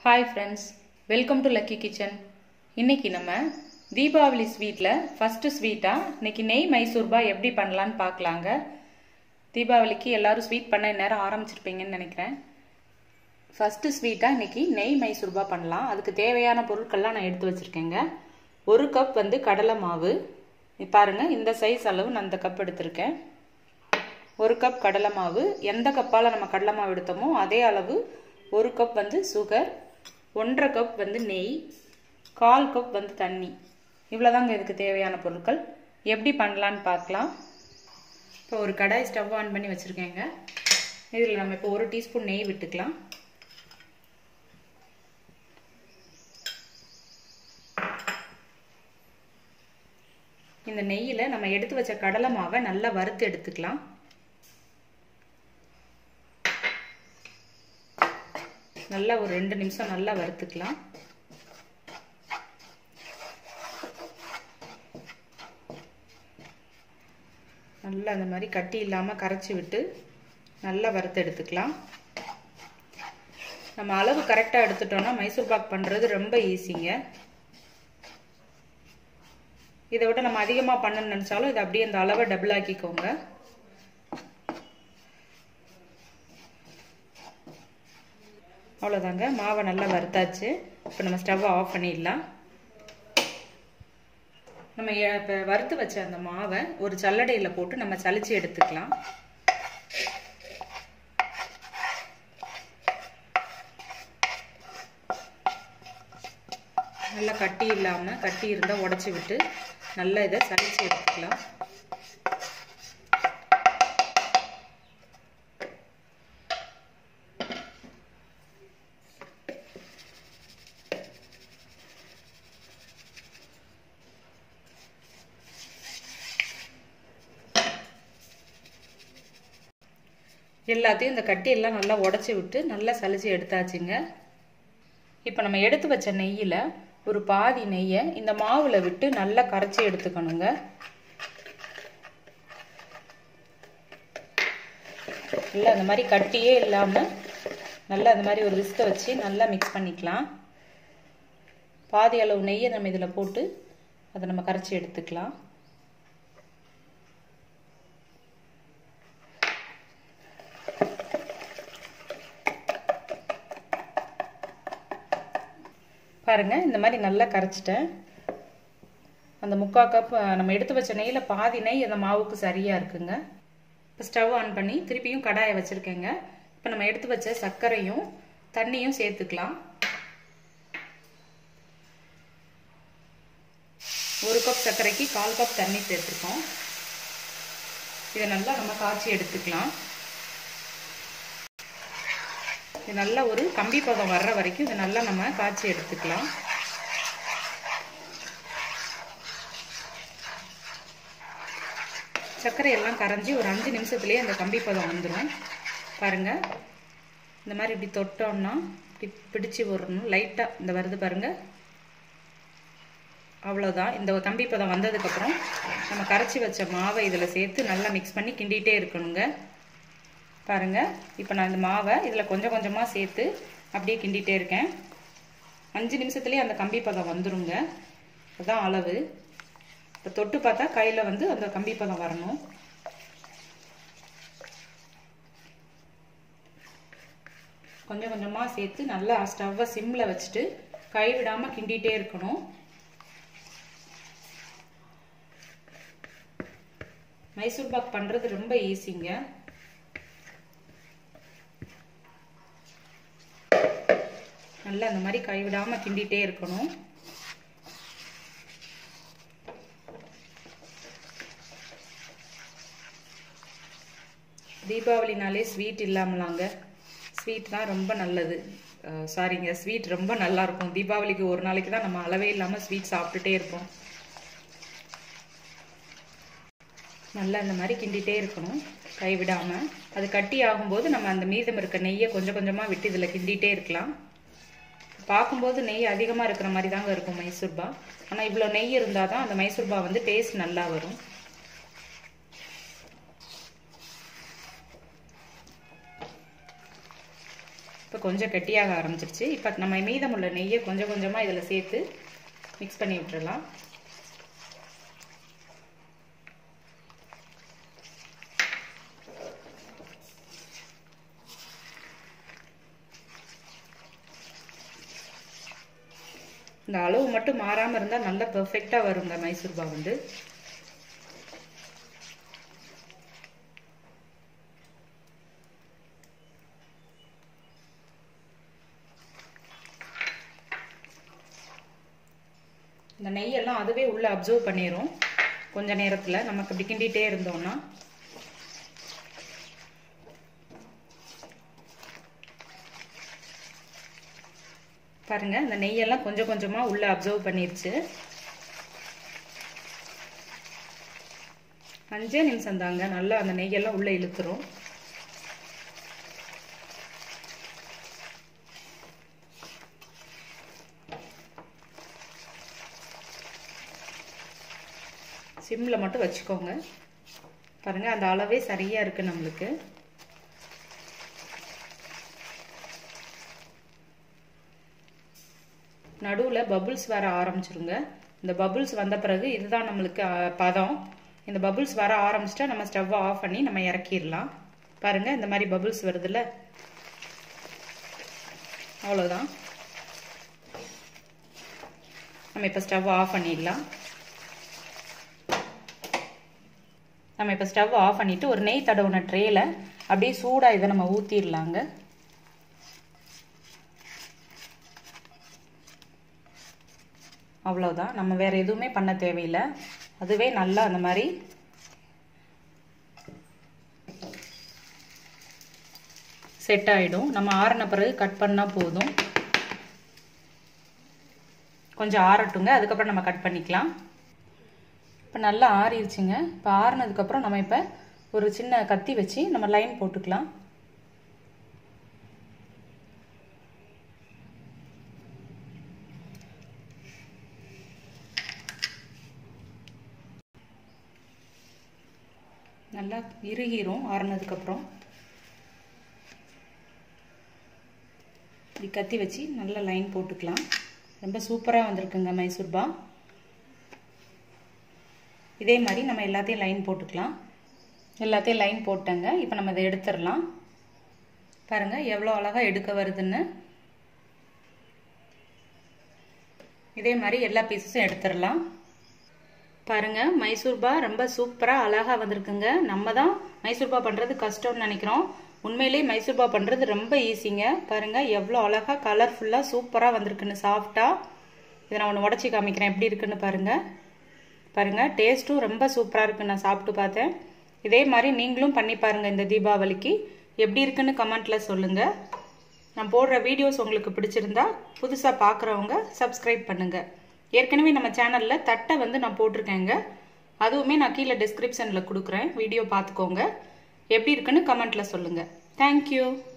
hi friends welcome to lucky kitchen இன்னைக்கு நம்ம Deepavali ஸ்வீட்டில் first ஸ்வீட்டாக இன்னைக்கு நெய் மைசூர்பா எப்படி பண்ணலான்னு பார்க்கலாங்க தீபாவளிக்கு எல்லாரும் ஸ்வீட் பண்ண நேரம் ஆரம்பிச்சிருப்பீங்கன்னு நினைக்கிறேன் ஃபஸ்ட்டு ஸ்வீட்டாக இன்னைக்கு நெய் மைசூர்பா பண்ணலாம் அதுக்கு தேவையான பொருட்கள்லாம் நான் எடுத்து வச்சுருக்கேங்க ஒரு கப் வந்து கடலை மாவு பாருங்கள் இந்த சைஸ் அளவு நான் இந்த கப் எடுத்திருக்கேன் ஒரு கப் கடலை மாவு எந்த கப்பால் நம்ம கடலை மாவு எடுத்தோமோ அதே அளவு ஒரு கப் வந்து சுகர் ஒன்றரை கப் வந்து நெய் கால் கப் வந்து தண்ணி இவ்வளோதாங்க இதுக்கு தேவையான பொருட்கள் எப்படி பண்ணலான்னு பார்க்கலாம் இப்போ ஒரு கடாய் ஸ்டவ் ஆன் பண்ணி வச்சுருக்கேங்க இதில் நம்ம இப்போ ஒரு டீஸ்பூன் நெய் விட்டுக்கலாம் இந்த நெய்யில் நம்ம எடுத்து வச்ச கடலை மாவை நல்லா வறுத்து எடுத்துக்கலாம் நல்லா ஒரு ரெண்டு நிமிஷம் நல்லா வறுத்துக்கலாம் நல்லா அந்த மாதிரி கட்டி இல்லாமல் கரைச்சி விட்டு நல்லா வறுத்து எடுத்துக்கலாம் நம்ம அளவு கரெக்டாக எடுத்துட்டோம்னா மைசூர் பாக் பண்ணுறது ரொம்ப ஈஸிங்க இதை விட நம்ம அதிகமாக பண்ணணும்னு நினச்சாலும் இதை அப்படியே அந்த அளவை டபுள் ஆக்கிக்கோங்க அவ்வளோதாங்க மாவை நல்லா வறுத்தாச்சு இப்போ நம்ம ஸ்டவ்வை ஆஃப் பண்ணிடலாம் நம்ம இப்போ வறுத்து வச்ச அந்த மாவை ஒரு சல்லடையில் போட்டு நம்ம சளிச்சு எடுத்துக்கலாம் நல்லா கட்டி இல்லாமல் கட்டி இருந்தால் உடச்சி விட்டு நல்லா இதை சளிச்சு எடுத்துக்கலாம் எல்லாத்தையும் இந்த கட்டியெல்லாம் நல்லா உடச்சி விட்டு நல்லா சளிச்சு எடுத்தாச்சுங்க இப்போ நம்ம எடுத்து வச்ச நெய்யில் ஒரு பாதி நெய்யை இந்த மாவில் விட்டு நல்லா கரைச்சி எடுத்துக்கணுங்க நல்லா அந்த மாதிரி கட்டியே இல்லாமல் நல்லா அந்த மாதிரி ஒரு விஸ்கை வச்சு நல்லா மிக்ஸ் பண்ணிக்கலாம் பாதி அளவு நெய்யை நம்ம இதில் போட்டு அதை நம்ம கரைச்சி எடுத்துக்கலாம் பாருங்கள் இந்த மாதிரி நல்லா கரைச்சிட்டேன் அந்த முக்கால் கப் நம்ம எடுத்து வச்ச நெய்யில் பாதி நெய் அந்த மாவுக்கு சரியாக இருக்குங்க இப்போ ஸ்டவ் ஆன் பண்ணி திருப்பியும் கடாயை வச்சுருக்கேங்க இப்போ நம்ம எடுத்து வச்ச சர்க்கரையும் தண்ணியும் சேர்த்துக்கலாம் ஒரு கப் சர்க்கரைக்கு கால் கப் தண்ணி சேர்த்துருக்கோம் இதை நல்லா நம்ம காய்ச்சி எடுத்துக்கலாம் இது நல்லா ஒரு கம்பி பதம் வர்ற வரைக்கும் இதை நல்லா நம்ம காய்ச்சி எடுத்துக்கலாம் சர்க்கரை எல்லாம் கரைஞ்சி ஒரு அஞ்சு நிமிஷத்துலேயே அந்த கம்பி பதம் வந்துடும் பாருங்கள் இந்த மாதிரி இப்படி தொட்டோம்னா இப்படி பிடிச்சி வரணும் லைட்டாக இந்த வருது பாருங்கள் அவ்வளோதான் இந்த கம்பி பதம் வந்ததுக்கப்புறம் நம்ம கரைச்சி வச்ச மாவை இதில் சேர்த்து நல்லா மிக்ஸ் பண்ணி கிண்டிகிட்டே இருக்கணுங்க பாருங்கள் இப்போ நான் இந்த மாவை இதில் கொஞ்சம் கொஞ்சமாக சேர்த்து அப்படியே கிண்டிகிட்டே இருக்கேன் அஞ்சு நிமிஷத்துலேயே அந்த கம்பி பதம் வந்துருங்க அதுதான் அளவு இப்போ தொட்டு பார்த்தா கையில் வந்து அந்த கம்பி பதம் வரணும் கொஞ்சம் கொஞ்சமாக சேர்த்து நல்லா ஸ்டவ்வை சிம்மில் வச்சுட்டு கைவிடாமல் கிண்டிகிட்டே இருக்கணும் மைசூர் பாக் பண்ணுறது ரொம்ப ஈஸிங்க நல்லா அந்த மாதிரி கைவிடாமல் கிண்டிகிட்டே இருக்கணும் தீபாவளினாலே ஸ்வீட் இல்லாமலாங்க ஸ்வீட் தான் ரொம்ப நல்லது சாரிங்க ஸ்வீட் ரொம்ப நல்லா இருக்கும் தீபாவளிக்கு ஒரு நாளைக்கு தான் நம்ம அளவே இல்லாமல் ஸ்வீட் சாப்பிட்டுட்டே இருப்போம் நல்லா இந்த மாதிரி கிண்டிகிட்டே இருக்கணும் கைவிடாமல் அது கட்டி ஆகும்போது நம்ம அந்த மீதம் இருக்க நெய்யை கொஞ்சம் கொஞ்சமாக விட்டு இதில் கிண்டிகிட்டே இருக்கலாம் பார்க்கும்போது நெய் அதிகமாக இருக்கிற மாதிரி தாங்க இருக்கும் மைசூர்பா ஆனால் இவ்வளோ நெய் இருந்தால் தான் அந்த மைசூர்பா வந்து டேஸ்ட் நல்லா வரும் இப்போ கொஞ்சம் கெட்டியாக ஆரம்பிச்சிருச்சு இப்போ நம்ம மீதமுள்ள நெய்யை கொஞ்சம் கொஞ்சமாக இதில் சேர்த்து மிக்ஸ் பண்ணி விட்டுறலாம் இந்த அளவு மட்டும் மாறாமல் இருந்தால் நல்லா பெர்ஃபெக்டாக வருங்க மைசூர்பா வந்து இந்த நெய்யெல்லாம் அதுவே உள்ளே அப்சர்வ் பண்ணிடும் கொஞ்ச நேரத்தில் நமக்கு இப்படி கிண்டிகிட்டே இருந்தோம்னா பாருங்க இந்த நெய்யெல்லாம் கொஞ்சம் கொஞ்சமாக உள்ளே அப்சர்வ் பண்ணிருச்சு அஞ்சே நிமிஷம் தாங்க நல்லா அந்த நெய்யெல்லாம் உள்ளே இழுத்துரும் சிம்மில் மட்டும் வச்சுக்கோங்க பாருங்கள் அந்த அளவே சரியாக இருக்குது நம்மளுக்கு நடுவில் பபுள்ஸ் வர ஆரம்பிச்சிருங்க இந்த பபுள்ஸ் வந்த பிறகு இதுதான் நம்மளுக்கு பதம் இந்த பபுள்ஸ் வர ஆரம்பிச்சிட்டா நம்ம ஸ்டவ்வை ஆஃப் பண்ணி நம்ம இறக்கிடலாம் பாருங்கள் இந்த மாதிரி பபுள்ஸ் வருதுல்ல அவ்வளோதான் நம்ம இப்போ ஸ்டவ் ஆஃப் பண்ணிடலாம் நம்ம இப்போ ஸ்டவ் ஆஃப் பண்ணிவிட்டு ஒரு நெய் தடவுன ட்ரேயில் அப்படியே சூடாக இதை நம்ம ஊற்றிடலாங்க அவ்வளோதான் நம்ம வேறு எதுவுமே பண்ண தேவையில்லை அதுவே நல்லா அந்த மாதிரி செட் ஆகிடும் நம்ம ஆறின பிறகு கட் பண்ணால் போதும் கொஞ்சம் ஆறட்டுங்க அதுக்கப்புறம் நம்ம கட் பண்ணிக்கலாம் இப்போ நல்லா ஆறிடுச்சுங்க இப்போ ஆறினதுக்கப்புறம் நம்ம இப்போ ஒரு சின்ன கத்தி வச்சு நம்ம லைன் போட்டுக்கலாம் நல்லா இறுகிரும் ஆறுனதுக்கப்புறம் இப்படி கத்தி வச்சு நல்லா லைன் போட்டுக்கலாம் ரொம்ப சூப்பராக வந்திருக்குங்க மைசூர்பா இதே மாதிரி நம்ம எல்லாத்தையும் லைன் போட்டுக்கலாம் எல்லாத்தையும் லைன் போட்டங்க இப்போ நம்ம இதை எடுத்துடலாம் பாருங்கள் எவ்வளோ அழகாக எடுக்க வருதுன்னு இதே மாதிரி எல்லா பீஸஸும் எடுத்துடலாம் பாருங்கள் மைசூர்பா ரொம்ப சூப்பராக அழகாக வந்திருக்குங்க நம்ம தான் மைசூர்பா பண்ணுறது கஷ்டம்னு நினைக்கிறோம் உண்மையிலேயே மைசூர்பா பண்ணுறது ரொம்ப ஈஸிங்க பாருங்கள் எவ்வளோ அழகாக கலர்ஃபுல்லாக சூப்பராக வந்திருக்குன்னு சாஃப்டாக இதை நான் ஒன்று உடச்சி காமிக்கிறேன் எப்படி இருக்குன்னு பாருங்கள் பாருங்கள் டேஸ்ட்டும் ரொம்ப சூப்பராக இருக்குன்னு நான் சாப்பிட்டு பார்த்தேன் இதே மாதிரி நீங்களும் பண்ணி பாருங்கள் இந்த தீபாவளிக்கு எப்படி இருக்குன்னு கமெண்ட்டில் சொல்லுங்கள் நான் போடுற வீடியோஸ் உங்களுக்கு பிடிச்சிருந்தா புதுசாக பார்க்குறவங்க சப்ஸ்கிரைப் பண்ணுங்கள் ஏற்கனவே நம்ம சேனலில் தட்டை வந்து நான் போட்டிருக்கேங்க அதுவுமே நான் கீழே டிஸ்கிரிப்ஷனில் கொடுக்குறேன் வீடியோ பார்த்துக்கோங்க எப்படி இருக்குன்னு கமெண்ட்டில் சொல்லுங்கள் தேங்க்யூ